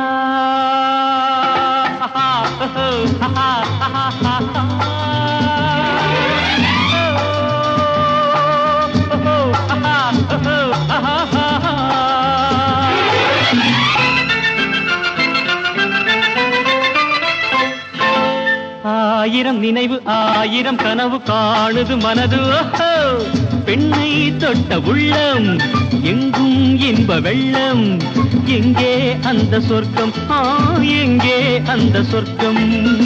ஆயிரம் நினைவு ஆயிரம் கனவு காணுது மனது ஓஹோ பெண்ணை தொட்ட உள்ளம் எங்கும் இன்ப வெள்ளம் எங்கே அந்த சொர்க்கம் ஆ எங்கே அந்த சொர்க்கம்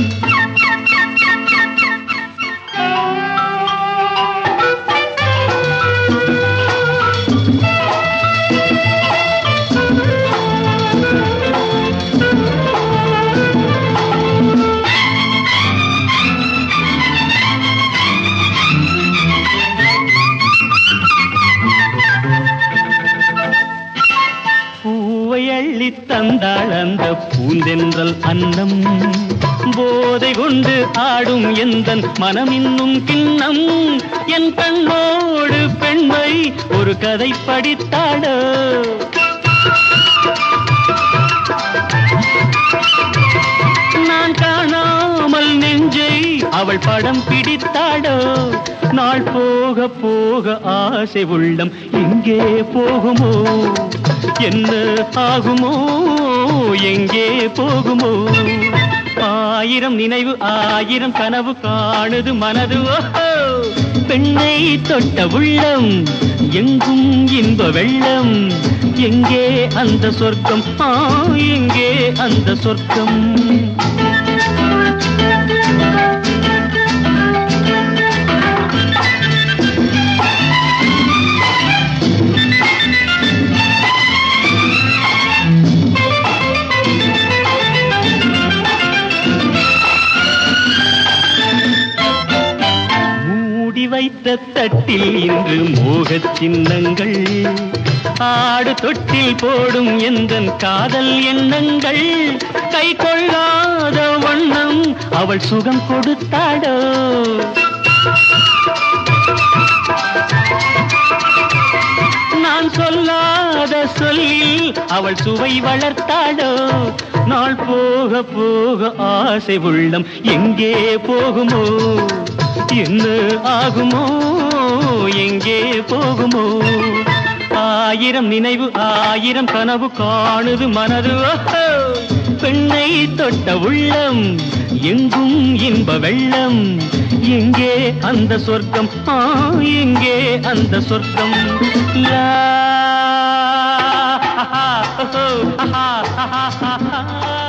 பூவை அள்ளித் தந்தாள் அந்த பூந்தென்றல் அன்னம் போதை கொண்டு ஆடும் எந்தன் மனம் இன்னும் கிண்ணம் என் கண்ணோடு பெண்மை ஒரு கதை படித்தாடோ நான் காணாமல் நெஞ்சை அவள் படம் பிடித்தாடோ நாள் போக போக ஆசை உள்ளம் எங்கே போகுமோ என்ன ஆகுமோ எங்கே போகுமோ ஆயிரம் நினைவு ஆயிரம் கனவு காணுது மனது ஓஹோ பெண்ணை தொட்ட உள்ளம் எங்கும் இன்ப வெள்ளம் எங்கே அந்த சொர்க்கம் ஆ எங்கே அந்த சொர்க்கம் மூடி வைத்த தட்டில் இன்று மோகச் சின்னங்கள் ஆடு தொட்டில் போடும் எந்தன் காதல் எண்ணங்கள் கை கொள்ளாத வண்ணம் அவள் சுகம் கொடுத்தாடோ நான் சொல்லாத சொல்லில் அவள் சுவை வளர்த்தாடோ நாள் போக போக ஆசை உள்ளம் எங்கே போகுமோ என்ன ஆகுமோ எங்கே போகுமோ ஆயிரம் நினைவு ஆயிரம் கனவு காணுது மனது ஓஹோ பெண்ணை தொட்ட உள்ளம் எங்கும் இன்ப வெள்ளம் எங்கே அந்த சொர்க்கம் ஆ எங்கே அந்த சொர்க்கம் லா ஆஹா, ஓஹோ, ஆஹா, ஆஹா, ஆஹா.